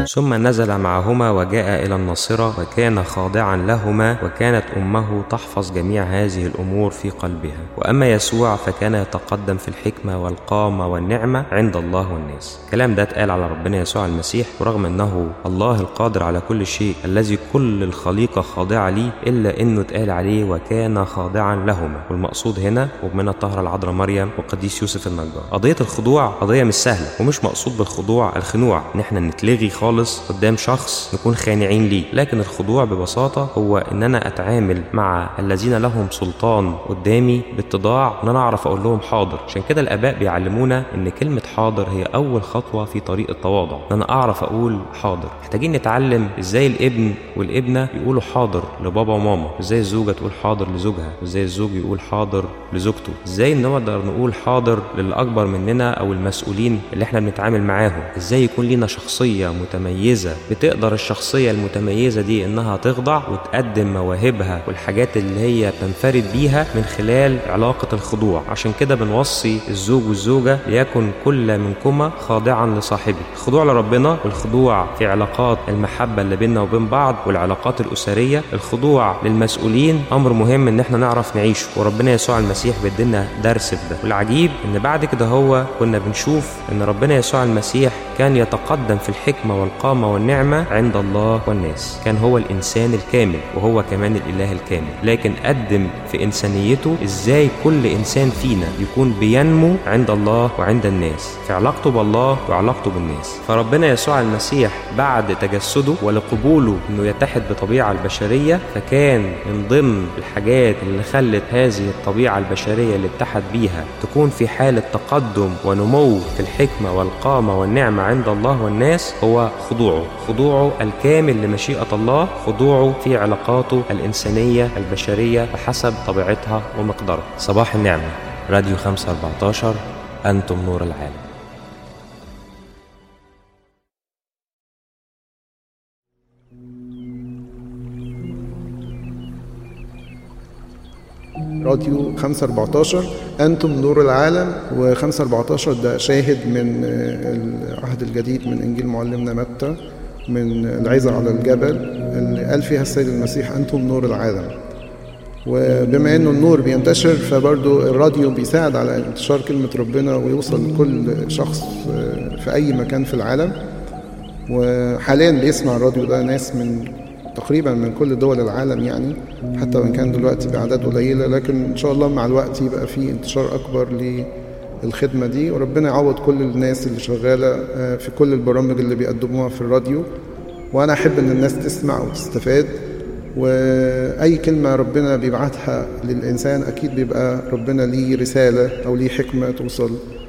ثم نزل معهما وجاء إلى الناصرة وكان خاضعا لهما وكانت أمه تحفظ جميع هذه الأمور في قلبها وأما يسوع فكان يتقدم في الحكمة والقامة والنعمة عند الله والناس الكلام ده اتقال على ربنا يسوع المسيح ورغم أنه الله القادر على كل شيء الذي كل الخليقة خاضعة ليه إلا أنه اتقال عليه وكان خاضعا لهما والمقصود هنا ومن الطهرة العذراء مريم وقديس يوسف النجار قضية الخضوع قضية مش سهلة ومش مقصود بالخضوع الخنوع ان احنا نتلغي خالص قدام شخص نكون خانعين ليه لكن الخضوع ببساطة هو ان انا اتعامل مع الذين لهم سلطان قدامي باتضاع ان انا اعرف اقول لهم حاضر عشان كده الاباء بيعلمونا ان كلمة حاضر هي اول خطوة في طريق التواضع ان انا اعرف اقول حاضر محتاجين نتعلم ازاي الابن والابنة يقولوا حاضر لبابا وماما ازاي الزوجة تقول حاضر لزوجها وازاي الزوج يقول حاضر لزوجته ازاي نقدر نقول حاضر للي اكبر مننا او المسؤولين اللي احنا بنتعامل معاهم ازاي يكون لينا شخصيه متميزه بتقدر الشخصيه المتميزه دي انها تخضع وتقدم مواهبها والحاجات اللي هي تنفرد بيها من خلال علاقه الخضوع عشان كده بنوصي الزوج والزوجه ليكن كل منكما خاضعا لصاحبه الخضوع لربنا والخضوع في علاقات المحبه اللي بيننا وبين بعض والعلاقات الاسريه الخضوع للمسؤولين امر مهم ان احنا نعرف نعيشه وربنا يسوع المسيح بيدينا درس في ده والعجيب ان بعد كده هو كنا بنشوف ان ربنا يسوع المسيح كان يتقدم في الحكمه والقامه والنعمه عند الله والناس كان هو الانسان الكامل وهو كمان الاله الكامل لكن قدم في انسانيته ازاي كل انسان فينا يكون بينمو عند الله وعند الناس في علاقته بالله وعلاقته بالناس فربنا يسوع المسيح بعد تجسده ولقبوله انه يتحد بطبيعه البشريه فكان من ضمن الحاجات اللي خلت هذه الطبيعه البشريه اللي اتحد بيها تكون في حاله تقدم ونمو في الحكمه والقامه والنعمه عند الله والناس هو خضوعه خضوعه الكامل لمشيئه الله خضوعه في علاقاته الانسانيه البشريه بحسب طبيعتها ومقدارها صباح النعمه راديو 514 انتم نور العالم راديو 514 أنتم نور العالم و514 ده شاهد من العهد الجديد من إنجيل معلمنا متى من العزة على الجبل اللي قال فيها السيد المسيح أنتم نور العالم وبما انه النور بينتشر فبرضو الراديو بيساعد على انتشار كلمة ربنا ويوصل لكل شخص في أي مكان في العالم وحاليا بيسمع الراديو ده ناس من تقريبا من كل دول العالم يعني حتى وان كان دلوقتي باعداد قليله لكن ان شاء الله مع الوقت يبقى في انتشار اكبر للخدمه دي وربنا يعوض كل الناس اللي شغاله في كل البرامج اللي بيقدموها في الراديو وانا احب ان الناس تسمع وتستفاد واي كلمه ربنا بيبعتها للانسان اكيد بيبقى ربنا ليه رساله او ليه حكمه توصل